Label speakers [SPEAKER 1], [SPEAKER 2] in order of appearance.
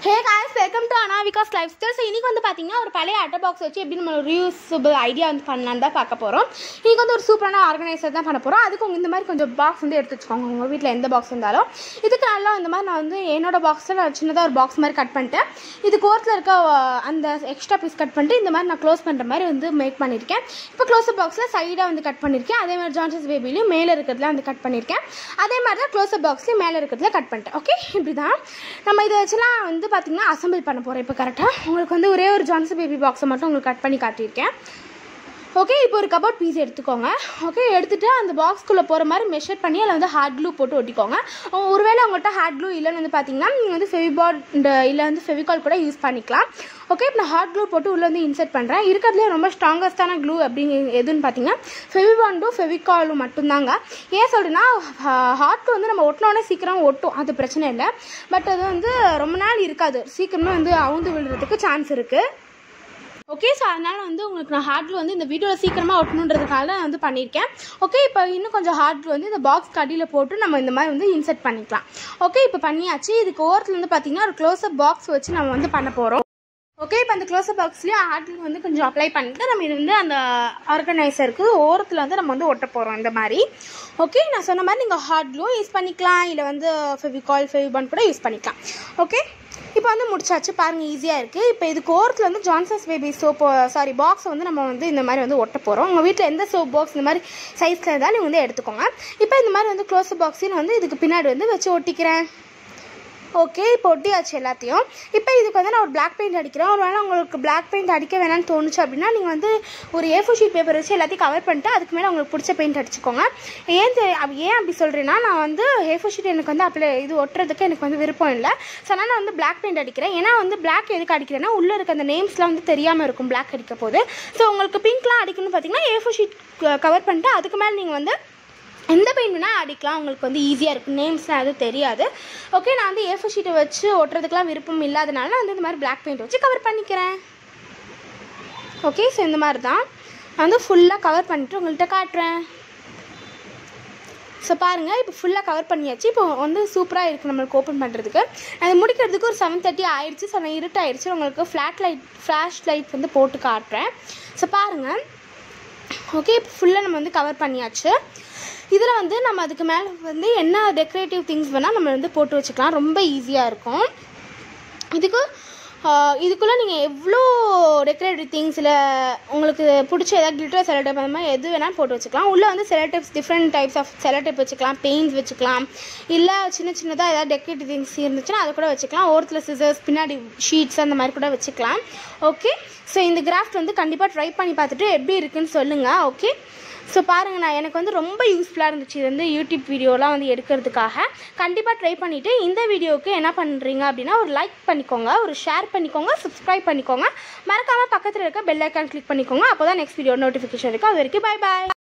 [SPEAKER 1] hey guys welcome to Anavika's life style இன்றைக்கி வந்து பார்த்தீங்கன்னா ஒரு பழைய அட்டை பாக்ஸ் வச்சு எப்படி நம்ம ரீயூஸபிள் ஐடியா வந்து பண்ணலான்னு தான் பார்க்க போகிறோம் இன்றைக்கி வந்து ஒரு சூப்பரான ஆர்கனைசர் தான் பண்ண போகிறோம் அதுக்கு உங்க இந்த மாதிரி கொஞ்சம் பாக்ஸ் வந்து எடுத்து வச்சுக்கோங்க உங்கள் வீட்டில் எந்த பாக்ஸ் இருந்தாலும் இதுக்கு நல்லா இந்த மாதிரி நான் வந்து என்னோட பாக்ஸில் நான் சின்னதாக ஒரு பாக்ஸ் மாதிரி கட் பண்ணிட்டேன் இது கோர்த்தில் இருக்க அஹ், அந்த எக்ஸ்ட்ரா பீஸ் கட் பண்ணிட்டு இந்த மாதிரி நான் க்ளோஸ் பண்ணுற மாதிரி வந்து மேக் பண்ணியிருக்கேன் இப்போ க்ளோஸ்அப் பாக்ஸில் சைடாக வந்து கட் பண்ணியிருக்கேன் அதே மாதிரி ஜான்சன்ஸ் பேபிலையும் மேலே இருக்கிறதுல வந்து கட் பண்ணியிருக்கேன் அதே மாதிரி தான் க்ளோஸ்அப் பாக்ஸ்லேயும் மேலே இருக்கிறதுல கட் பண்ணிட்டேன் ஓகே இப்படி தான் நம்ம இதை வச்சுலாம் வந்து பார்த்திங்கன்னா அசம்பிள் பண்ண போகிறோம் இப்போ கரெக்டாக உங்களுக்கு வந்து ஒரே ஒரு ஜான்சன் பேபி பாக்ஸை மட்டும் உங்களுக்கு கட் பண்ணி காட்டியிருக்கேன் ஓகே இப்போ ஒரு கபோர்ட் பீஸ் எடுத்துக்கோங்க ஓகே எடுத்துகிட்டு அந்த பாக்ஸ்க்குள்ளே போகிற மாதிரி மெஷர் பண்ணி அதில் வந்து ஹார்ட் க்ளூ போட்டு ஒட்டிக்கோங்க உங்க- ஒருவேளை உங்கள்கிட்ட ஹார்ட் க்ளூ இல்லைன்னு வந்து பார்த்தீங்கன்னா நீங்கள் வந்து ஃபெவிபால் இல்லை வந்து ஃபெவிகால் கூட யூஸ் பண்ணிக்கலாம் ஓகே இப்போ நான் ஹார்ட் க்ளூ போட்டு உள்ளே வந்து இன்சர்ட் பண்ணுறேன் இருக்கிறதுலே ரொம்ப ஸ்ட்ராங்கஸ்டான க்ளூ அப்படின்னு எதுன்னு பார்த்தீங்கன்னா ஃபெவிபாண்டும் ஃபெவிகாலும் மட்டும்தாங்க ஏன் சொல்கிறேன்னா ஹார்ட் வந்து நம்ம ஒட்டினோடனே சீக்கிரம் ஒட்டும் அது பிரச்சனை இல்லை பட் அது வந்து ரொம்ப நாள் இருக்காது சீக்கிரமே வந்து அவுந்து விழுறதுக்கு சான்ஸ் இருக்குது ஓகே ஸோ அதனால் வந்து உங்களுக்கு நான் ஹார்ட்ல வந்து இந்த வீடியோவில் சீக்கிரமாக ஒட்டணுன்றதுக்காக நான் வந்து பண்ணியிருக்கேன் ஓகே இப்போ இன்னும் கொஞ்சம் ஹார்ட் வந்து இந்த பாக்ஸ் கடியில் போட்டு நம்ம இந்த மாதிரி வந்து இன்சர்ட் பண்ணிக்கலாம் ஓகே இப்போ பண்ணியாச்சு இதுக்கு ஓரத்தில் வந்து பார்த்தீங்கன்னா ஒரு க்ளோஸ்அப் பாக்ஸ் வச்சு நம்ம வந்து பண்ண போகிறோம் ஓகே இப்போ அந்த க்ளோஸ்அப் பாக்ஸ்லேயே ஹார்ட்ல வந்து கொஞ்சம் அப்ளை பண்ணிட்டு நம்ம இது வந்து அந்த ஆர்கனைசருக்கு ஓரத்தில் வந்து நம்ம வந்து ஒட்ட போகிறோம் இந்த மாதிரி ஓகே நான் சொன்ன மாதிரி நீங்கள் ஹார்ட் க்ளூ யூஸ் பண்ணிக்கலாம் இல்லை வந்து ஃபெவிகால் ஃபெவிபான் கூட யூஸ் பண்ணிக்கலாம் ஓகே இப்போ வந்து முடிச்சாச்சு பாருங்கள் ஈஸியாக இருக்குது இப்போ இதுக்கு ஓரத்தில் வந்து ஜான்சன்ஸ் பேபி சோப் சாரி பாக்ஸை வந்து நம்ம வந்து இந்த மாதிரி வந்து ஒட்ட போகிறோம் உங்கள் வீட்டில் எந்த சோப் பாக்ஸ் இந்த மாதிரி சைஸில் இருந்தால் நீங்கள் வந்து எடுத்துக்கோங்க இப்போ இந்த மாதிரி வந்து க்ளோஸ்அப் பாக்ஸையும் வந்து இதுக்கு பின்னாடி வந்து வச்சு ஒட்டிக்கிறேன் ஓகே இப்போ ஒட்டியாச்சு எல்லாத்தையும் இப்போ இதுக்கு வந்து நான் ஒரு பிளாக் பெயிண்ட் அடிக்கிறேன் ஒரு வேளை உங்களுக்கு பிளாக் பெயிண்ட் அடிக்க வேணாம்னு தோணுச்சு அப்படின்னா நீங்கள் வந்து ஒரு ஏ ஃபோர் ஷீட் பேப்பர் வச்சு எல்லாத்தையும் கவர் பண்ணிட்டு அதுக்கு மேலே உங்களுக்கு பிடிச்ச பெயிண்ட் அடிச்சுக்கோங்க ஏன் தெ- அப்ப- ஏன் அப்படி சொல்கிறேன்னா நான் வந்து ஏ ஃபோர் ஷீட் எனக்கு வந்து அப்ளை இது ஒட்டுறதுக்கு எனக்கு வந்து விருப்பம் இல்லை ஸோ அதனால் நான் வந்து பிளாக் பெயிண்ட் அடிக்கிறேன் ஏன்னா வந்து பிளாக் எதுக்கு அடிக்கிறேன்னா உள்ளே இருக்க அந்த நேம்ஸ்லாம் வந்து தெரியாமல் இருக்கும் பிளாக் அடிக்க போது ஸோ உங்களுக்கு பிங்க்லாம் அடிக்கணும்னு பார்த்தீங்கன்னா ஏ ஃபோர் ஷீட் கவர் பண்ணிட்டு அதுக்கு மேலே நீங்கள் வந்து எந்த பெயிண்ட் வேணால் அடிக்கலாம் உங்களுக்கு வந்து ஈஸியாக இருக்கும் நேம்ஸ்லாம் எதுவும் தெரியாது ஓகே நான் வந்து ஏஃபோ ஷீட்டை வச்சு ஒட்டுறதுக்குலாம் விருப்பம் இல்லாதனால நான் வந்து இந்த மாதிரி பிளாக் பெயிண்ட் வச்சு கவர் பண்ணிக்கிறேன் ஓகே ஸோ இந்த மாதிரி தான் நான் வந்து ஃபுல்லாக கவர் பண்ணிட்டு உங்கள்கிட்ட காட்டுறேன் ஸோ பாருங்கள் இப்போ ஃபுல்லாக கவர் பண்ணியாச்சு இப்போ வந்து சூப்பராக இருக்குது நம்மளுக்கு ஓப்பன் பண்ணுறதுக்கு அது முடிக்கிறதுக்கு ஒரு செவன் தேர்ட்டி ஆயிடுச்சு ஸோ நான் இருட்டாயிடுச்சு உங்களுக்கு ஃப்ளாட் லைட் ஃப்ளாஷ் லைட் வந்து போட்டு காட்டுறேன் ஸோ பாருங்கள் ஓகே இப்போ ஃபுல்லாக நம்ம வந்து கவர் பண்ணியாச்சு இதில் வந்து நம்ம அதுக்கு மேலே வந்து என்ன டெக்கரேட்டிவ் திங்ஸ் வேணால் நம்ம வந்து போட்டு வச்சுக்கலாம் ரொம்ப ஈஸியாக இருக்கும் இதுக்கு ஆஹ், இதுக்குள்ளே நீங்கள் எவ்வளோ டெக்கரேட்டிவ் திங்ஸ் இல்லை உங்களுக்கு பிடிச்ச ஏதாவது கிளிட்டர் செலோடைப் அந்த மாதிரி எது வேணாலும் போட்டு வச்சுக்கலாம் உள்ளே வந்து sellotapes different types of sellotape வச்சுக்கலாம் பெயிண்ட்ஸ் வச்சுக்கலாம் இல்லை சின்ன சின்னதாக ஏதாவது டெக்கரேட்டிவ் திங்ஸ் இருந்துச்சுன்னா அதை கூட வச்சுக்கலாம் ஓரத்தில் சிசர்ஸ் பின்னாடி ஷீட்ஸ் அந்த மாதிரி கூட வச்சுக்கலாம் ஓகே ஸோ இந்த கிராஃப்ட் வந்து கண்டிப்பாக ட்ரை பண்ணி பார்த்துட்டு எப்படி இருக்குன்னு சொல்லுங்கள் ஓகே ஸோ பாருங்கள் நான் எனக்கு வந்து ரொம்ப யூஸ்ஃபுல்லாக இருந்துச்சு இது வந்து யூடியூப் வீடியோலாம் வந்து எடுக்கிறதுக்காக கண்டிப்பாக ட்ரை பண்ணிவிட்டு இந்த வீடியோவுக்கு என்ன பண்ணுறீங்க அப்படின்னா ஒரு லைக் பண்ணிக்கோங்க ஒரு ஷேர் பண்ணிக்கோங்க சப்ஸ்கிரைப் பண்ணிக்கோங்க மறக்காமல் பக்கத்தில் இருக்க பெல் ஐக்கான் கிளிக் பண்ணிக்கோங்க அப்போ தான் நெக்ஸ்ட் வீடியோ நோட்டிஃபிகேஷன் இருக்கும் அது வரைக்கும் பை பாய்